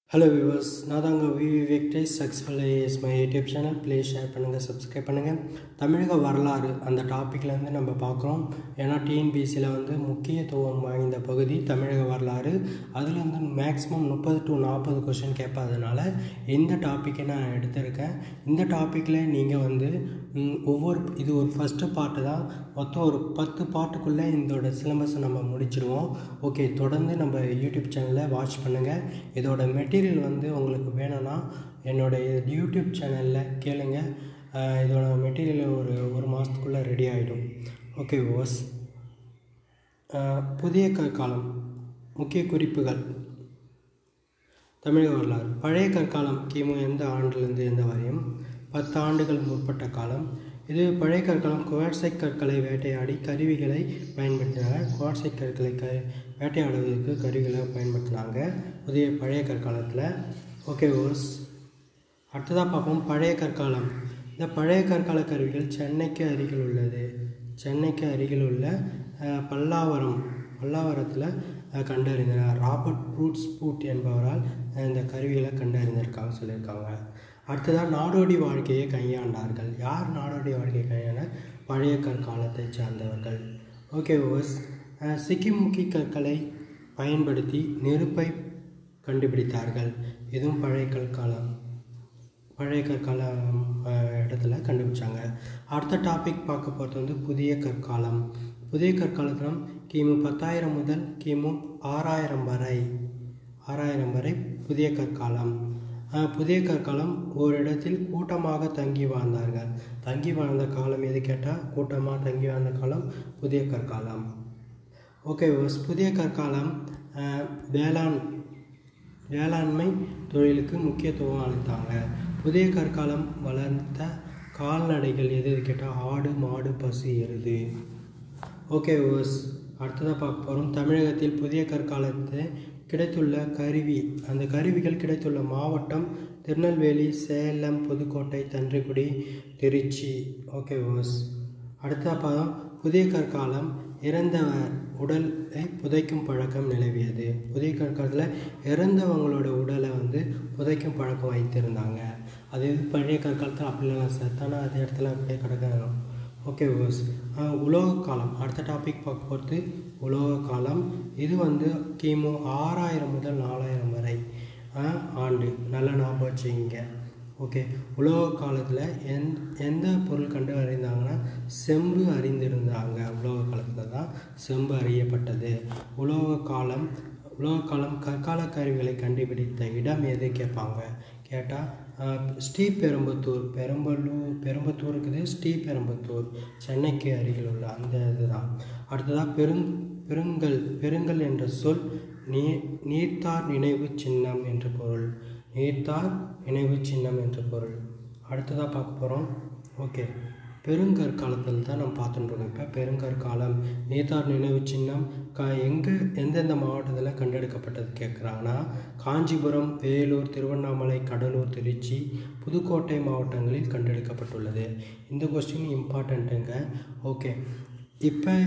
hello viewers நான் தாங்க V விவேக்டேஸ் successful IAS my YouTube channel please share பண்ணுங்கள் சப்ஸ்கிரைப் பண்ணுங்கள் தமிழக வரலாறு அந்த டாப்பிக்லேருந்து நம்ம பார்க்குறோம் ஏன்னா டிஎன்பிசியில் வந்து முக்கியத்துவம் வாய்ந்த பகுதி தமிழக வரலாறு அதில் வந்து மேக்ஸிமம் முப்பது டு நாற்பது கொஷின் கேட்பாதனால இந்த டாப்பிக்கை நான் எடுத்திருக்கேன் இந்த டாப்பிக்கில் நீங்கள் வந்து ம், ஒவ்வொரு இது ஒரு ஃபஸ்ட்டு பார்ட்டு தான் மொத்தம் ஒரு பத்து பாட்டுக்குள்ளே இதோட சிலபஸை நம்ம முடிச்சிடுவோம் ஓகே தொடர்ந்து நம்ம யூடியூப் சேனலை வாட்ச் பண்ணுங்கள் இதோட மெட்டீரியல் வந்து உங்களுக்கு வேணும்னா என்னோடய யூடியூப் சேனலில் கேளுங்க அஹ் இதோட மெட்டீரியல் ஒரு ஒரு மாதத்துக்குள்ளே ரெடி ஆகிடும் ஓகே ஓஸ் புதிய கற்காலம் முக்கிய குறிப்புகள் தமிழக வரலாறு பழைய கற்காலம் கிமு எந்த ஆண்டிலிருந்து எந்த வரையும் பத்து ஆண்டுகள் முற்பட்ட காலம் இது பழைய கற்காலம் குவாட்சைட் கற்களை வேட்டையாடி கருவிகளை பயன்படுத்தினாங்க குவாட்சைட் கற்களை க வேட்டையாடுவதற்கு கருவிகளை பயன்படுத்தினாங்க புதிய பழைய கற்காலத்தில் ஓகே ஓஸ் அடுத்ததாக பார்ப்போம் பழைய கற்காலம் இந்த பழைய கற்கால கருவிகள் சென்னைக்கு அருகில் உள்ளது சென்னைக்கு அருகில் உள்ள அஹ், பல்லாவரம் பல்லாவரத்தில் அஹ், கண்டறிந்தனர் ராபர்ட் ப்ரூட்ஸ் பூட் என்பவரால் அஹ், இந்த கருவிகளை கண்டறிந்திருக்காங்க சொல்லியிருக்காங்க அடுத்ததாக நாடோடி வாழ்க்கையை கையாண்டார்கள் யார் நாடோடி வாழ்க்கையை கையாண்ட பழைய கற்காலத்தைச் சார்ந்தவர்கள் ஓகே ஓஸ் அஹ், சிக்கிமுக்கி கற்களை பயன்படுத்தி நெருப்பை கண்டுபிடித்தார்கள் இதுவும் பழைய கற்காலம் பழைய கற்காலம் அஹ், இடத்துல கண்டுபிடிச்சாங்க அடுத்த டாபிக் பார்க்க போகிறது வந்து புதிய கற்காலம் புதிய கற்காலத்தில் கிமு பத்தாயிரம் முதல் கிமு ஆறாயிரம் வரை ஆறாயிரம் வரை புதிய கற்காலம் அஹ், புதிய கற்காலம் ஒரு இடத்தில் கூட்டமாக தங்கி வாழ்ந்தார்கள் தங்கி வாழ்ந்த காலம் எது கேட்டால் கூட்டமாக தங்கி வாழ்ந்த காலம் புதிய கற்காலம் ஓகே ஓஸ் புதிய கற்காலம் அஹ், வேளாண் வேளாண்மை தொழிலுக்கு முக்கியத்துவம் அளித்தாங்க புதிய கற்காலம் வளர்ந்த கால்நடைகள் எது எது கேட்டால் ஆடு மாடு பசு எருது ஓகே ஓஸ் அடுத்ததாக பார்க்க போகிறோம் தமிழகத்தில் புதிய கற்காலத்தில் கிடைத்துள்ள கருவி அந்த கருவிகள் கிடைத்துள்ள மாவட்டம் திருநெல்வேலி சேலம் புதுக்கோட்டை தன்றிக்குடி திருச்சி ஓகே ஓஸ் அடுத்த பாதம் புதிய கற்காலம் இறந்தவர் உடலை புதைக்கும் பழக்கம் நிலவியது புதிய கற்காலத்தில் இறந்தவங்களோட உடலை வந்து புதைக்கும் பழக்கம் வைத்திருந்தாங்க அது பழைய கற்காலத்தில் அப்படிலாம் செத்தானா அதே இடத்துல அப்படியே கிடக்க ஓகே ஓஸ் உலோக காலம் அடுத்த டாபிக் பார்க்க போகிறது உலோக காலம் இது வந்து கிமு ஆறாயிரம் முதல் நாலாயிரம் வரை அஹ், ஆண்டு நல்லா ஞாபகம் வச்சுக்கிங்க ஓகே உலோக காலத்தில் எந் எந்த பொருள் கண்டு அறிந்தாங்கன்னா செம்பு அறிந்திருந்தாங்க உலோக காலத்தில் தான் செம்பு அறியப்பட்டது உலோக காலம் உலோக காலம் கற்கால கருவிகளை கண்டுபிடித்த இடம் எது கேட்பாங்க கேட்டால் ஸ்ரீபெரும்புத்தூர் பெரம்பலூர் பெரும்பத்தூர் இருக்குது ஸ்ரீபெரும்புத்தூர் சென்னைக்கு அருகில் உள்ள அந்த இதுதான் அடுத்ததாக பெருங் பெருங்கல் பெருங்கல் என்ற சொல் நீ நீர்த்தார் நினைவு சின்னம் என்று பொருள் நீர்த்தார் நினைவு சின்னம் என்று பொருள் அடுத்ததாக பார்க்க போகிறோம் ஓகே பெருங்கற்காலத்தில் தான் நம்ம பார்த்துட்டு இருக்கோம் இப்போ பெருங்கற்காலம் நீர்த்தார் நினைவு சின்னம் க எங்கே எந்தெந்த மாவட்டத்தில் கண்டெடுக்கப்பட்டது கேட்குறாங்கன்னா காஞ்சிபுரம் வேலூர் திருவண்ணாமலை கடலூர் திருச்சி புதுக்கோட்டை மாவட்டங்களில் கண்டெடுக்கப்பட்டுள்ளது இந்த கொஸ்டின் இம்பார்ட்டண்ட்டுங்க ஓகே இப்போ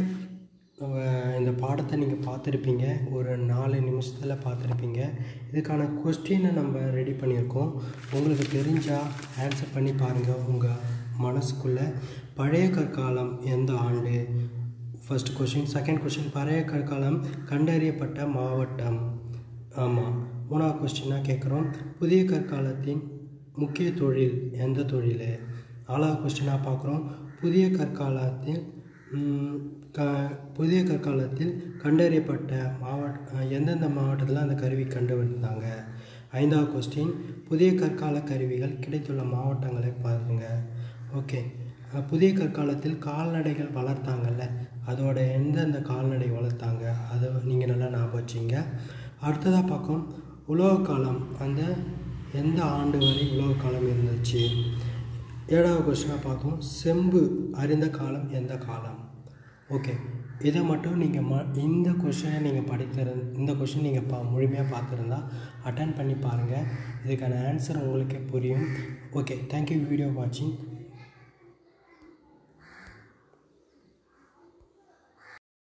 அஹ் இந்த பாடத்தை நீங்கள் பார்த்துருப்பீங்க ஒரு நாலு நிமிஷத்தில் பார்த்துருப்பீங்க இதுக்கான கொஸ்டினை நம்ம ரெடி பண்ணியிருக்கோம் உங்களுக்கு தெரிஞ்சால் ஆன்சர் பண்ணி பாருங்கள் உங்கள் மனசுக்குள்ளே பழைய கற்காலம் எந்த ஆண்டு ஃபர்ஸ்ட் கொஷின் செகண்ட் கொஷின் பழைய கற்காலம் கண்டறியப்பட்ட மாவட்டம் ஆமாம் மூணாவது கொஸ்டினாக கேட்குறோம் புதிய கற்காலத்தின் முக்கிய தொழில் எந்த தொழில் நாலாவது கொஸ்டினாக பார்க்குறோம் புதிய கற்காலத்தில் ம், க புதிய கற்காலத்தில் கண்டறியப்பட்ட மாவட்ட எந்தெந்த மாவட்டத்தில் அந்த கருவி கண்டுபிடித்தாங்க ஐந்தாவது கொஸ்டின் புதிய கற்கால கருவிகள் கிடைத்துள்ள மாவட்டங்களை பாருங்கள் ஓகே அஹ், புதிய கற்காலத்தில் கால்நடைகள் வளர்த்தாங்கல்ல அதோட எந்தெந்த கால்நடை வளர்த்தாங்க அதை நீங்கள் நல்லா ஞாபகம் வச்சிங்க அடுத்ததாக பார்க்கும் உலோக காலம் அந்த எந்த ஆண்டு வரை உலோக காலம் இருந்துச்சு ஏழாவது கொஸ்டினாக பார்த்தோம் செம்பு அறிந்த காலம் எந்த காலம் ஓகே இதை மட்டும் நீங்கள் ம இந்த கொஷினை நீங்கள் படித்திரு இந்த கொஷின் நீங்கள் பா முழுமையாக பார்த்துருந்தா அட்டன் பண்ணி பாருங்கள் இதுக்கான ஆன்சர் உங்களுக்கே புரியும் ஓகே தேங்க்யூ வீடியோ வாட்சிங்